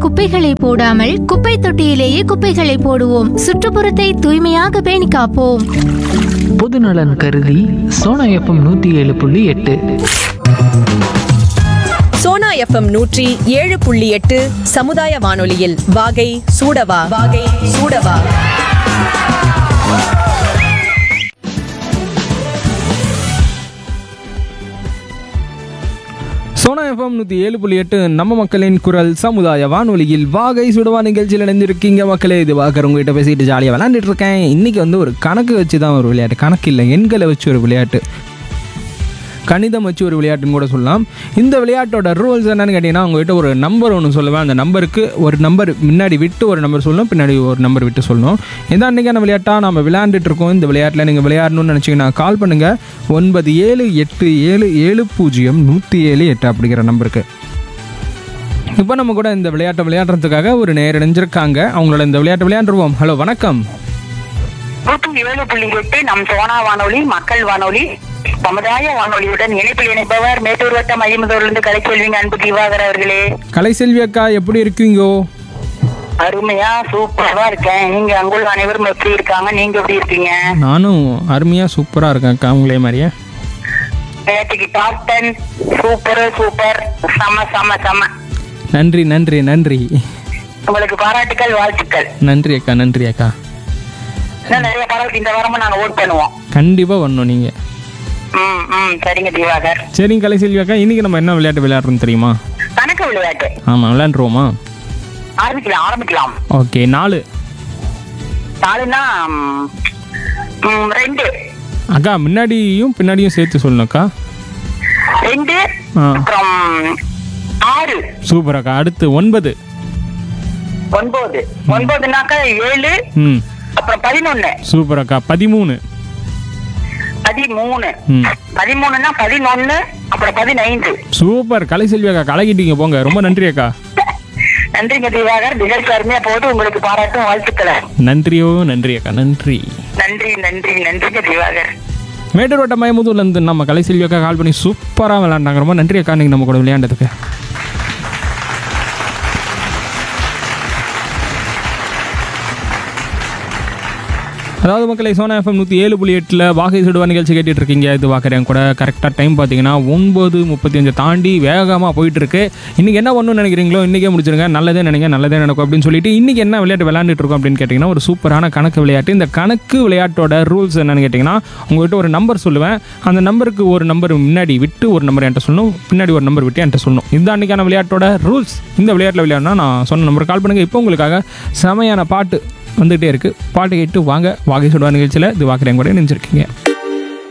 குப்பைகளை போடாமல் குப்பை தொட்டியிலேயே குப்பைகளை போடுவோம் சுற்றுப்புறத்தை தூய்மையாக பேணி காப்போம் பொதுநலன் கருதி சோனா எஃப்எம் நூற்றி ஏழு புள்ளி எட்டு சோனா எஃப்எம் நூற்றி ஏழு புள்ளி எட்டு சமுதாய வானொலியில் வாகை சூடவா வாகை சூடவா சோனா எஃப்எம் நூற்றி ஏழு புள்ளி எட்டு நம்ம மக்களின் குரல் சமுதாய வானொலியில் வாகை சுடுவா நிகழ்ச்சியில் இணைந்திருக்கீங்க மக்களே இது வாக்கர் உங்ககிட்ட பேசிட்டு ஜாலியாக விளாண்டுட்டு இருக்கேன் இன்றைக்கி வந்து ஒரு கணக்கு வச்சு தான் ஒரு விளையாட்டு கணக்கு இல்லை எண்களை வச்சு ஒரு விளையாட்டு கணிதம் வச்சு ஒரு விளையாட்டுன்னு கூட சொல்லலாம் இந்த விளையாட்டோட ரூல்ஸ் என்னன்னு கேட்டிங்கன்னா உங்ககிட்ட ஒரு நம்பர் ஒன்று சொல்லுவேன் அந்த நம்பருக்கு ஒரு நம்பர் முன்னாடி விட்டு ஒரு நம்பர் சொல்லணும் பின்னாடி ஒரு நம்பர் விட்டு சொல்லணும் இதான் அன்றைக்கான விளையாட்டாக நம்ம விளையாண்டுட்டு இருக்கோம் இந்த விளையாட்டில் நீங்கள் விளையாடணும்னு நினச்சிங்கன்னா கால் பண்ணுங்கள் ஒன்பது ஏழு எட்டு ஏழு ஏழு பூஜ்ஜியம் நூற்றி ஏழு எட்டு அப்படிங்கிற நம்பருக்கு இப்போ நம்ம கூட இந்த விளையாட்டை விளையாடுறதுக்காக ஒரு நேர் இணைஞ்சிருக்காங்க அவங்களோட இந்த விளையாட்டை விளையாண்டுருவோம் ஹலோ வணக்கம் நூற்றி ஏழு புள்ளி எட்டு நம் சோனா வானொலி மக்கள் வானொலி சமுதாய வானொலியுடன் இணைப்பில் இணைப்பவர் மேட்டூர் வட்டம் ஐம்பதூர்லேருந்து கலை சொல்வீங்க அன்பு திவாகர் அவர்களே கலைசெல்வி அக்கா எப்படி இருக்கீங்கோ அருமையா சூப்பரா இருக்கேன் நீங்க அங்குள்ள அனைவரும் எப்படி இருக்காங்க நீங்க எப்படி இருக்கீங்க நானும் அருமையாக சூப்பராக இருக்கேன் அக்கா உங்களே மாதிரியே நேற்றுக்கு டாப் டென் சூப்பர் சூப்பர் செம செம செம நன்றி நன்றி நன்றி உங்களுக்கு பாராட்டுக்கள் வாழ்த்துக்கள் நன்றி அக்கா நன்றி அக்கா இன்னும் நிறைய பாராட்டு இந்த வாரமும் நாங்க ஓட் பண்ணுவோம் கண்டிப்பாக வரணும் நீங்கள் ம் ம் சரிங்க திவாகர் சரிங்க கலைசெல்வி அக்கா இன்றைக்கி நம்ம என்ன விளையாட்டு விளையாடுறோம் தெரியுமா கணக்கு விளையாட்டு ஆமாம் விளையாண்டுருவோமா ஆரம்பிக்கலாம் ஆரம்பிக்கலாம் ஓகே நாலு நாலுன்னா ம், ம், ரெண்டு அக்கா முன்னாடியும் பின்னாடியும் சேர்த்து சொல்லணும் அக்கா ரெண்டு ஆ. அப்புறம் ஆறு சூப்பர் அக்கா அடுத்து ஒன்பது ஒன்பது ஒன்பதுனாக்கா ஏழு ம் அப்புறம் பதினொன்னு சூப்பர் அக்கா பதிமூணு பதிமூணு ம் பதிமூணுன்னா பதினொன்னு அப்புறம் பதினைந்து சூப்பர் கலைசெல்வி அக்கா கலக்கிட்டீங்க போங்க ரொம்ப நன்றி அக்கா நன்றிங்க திவாகர் நிகழ்ச்சி அருமையா போது உங்களுக்கு பாராட்டும் வாழ்த்துக்களை நன்றியோ நன்றி அக்கா நன்றி நன்றி நன்றி நன்றிங்க திவாகர் மேட்டூர் வட்ட மயமுதூர்லேருந்து நம்ம கலைசெல்வி அக்கா கால் பண்ணி சூப்பராக விளையாண்டாங்க ரொம்ப நன்றி அக்கா நீங்கள் நம்ம கூட விளையாண்டதுக்கு அதாவது மக்களை சோனா எஃப்எம் நூற்றி ஏழு புள்ளி எட்டில் வாகை சுடுவா நிகழ்ச்சி கேட்டுட்டு இருக்கீங்க இது பார்க்குறேன் கூட கரெக்டாக டைம் பார்த்தீங்கன்னா ஒன்பது முப்பத்தி அஞ்சு தாண்டி வேகமாக போயிட்டு இருக்கு இன்றைக்கி என்ன பண்ணணும்னு நினைக்கிறீங்களோ இன்றைக்கே முடிச்சிருங்க நல்லதே நினைங்க நல்லதே நடக்கும் அப்படின்னு சொல்லிட்டு இன்றைக்கி என்ன விளையாட்டு விளையாண்டுட்டு இருக்கோம் அப்படின்னு கேட்டிங்கன்னா ஒரு சூப்பரான கணக்கு விளையாட்டு இந்த கணக்கு விளையாட்டோட ரூல்ஸ் என்னன்னு கேட்டிங்கன்னா உங்கள்கிட்ட ஒரு நம்பர் சொல்லுவேன் அந்த நம்பருக்கு ஒரு நம்பர் முன்னாடி விட்டு ஒரு நம்பர் என்கிட்ட சொல்லணும் பின்னாடி ஒரு நம்பர் விட்டு என்கிட்ட சொல்லணும் இதுதான் அன்றைக்கான விளையாட்டோட ரூல்ஸ் இந்த விளையாட்டில் விளையாடணும்னா நான் சொன்ன நம்பர் கால் பண்ணுங்கள் இப்போ உங்களுக்காக செமையான பாட்டு வந்துகிட்டே இருக்குது பாட்டு கேட்டு வாங்க வாகை சுடுவா நிகழ்ச்சியில் இது வாக்குறேன் கூட நினைச்சிருக்கீங்க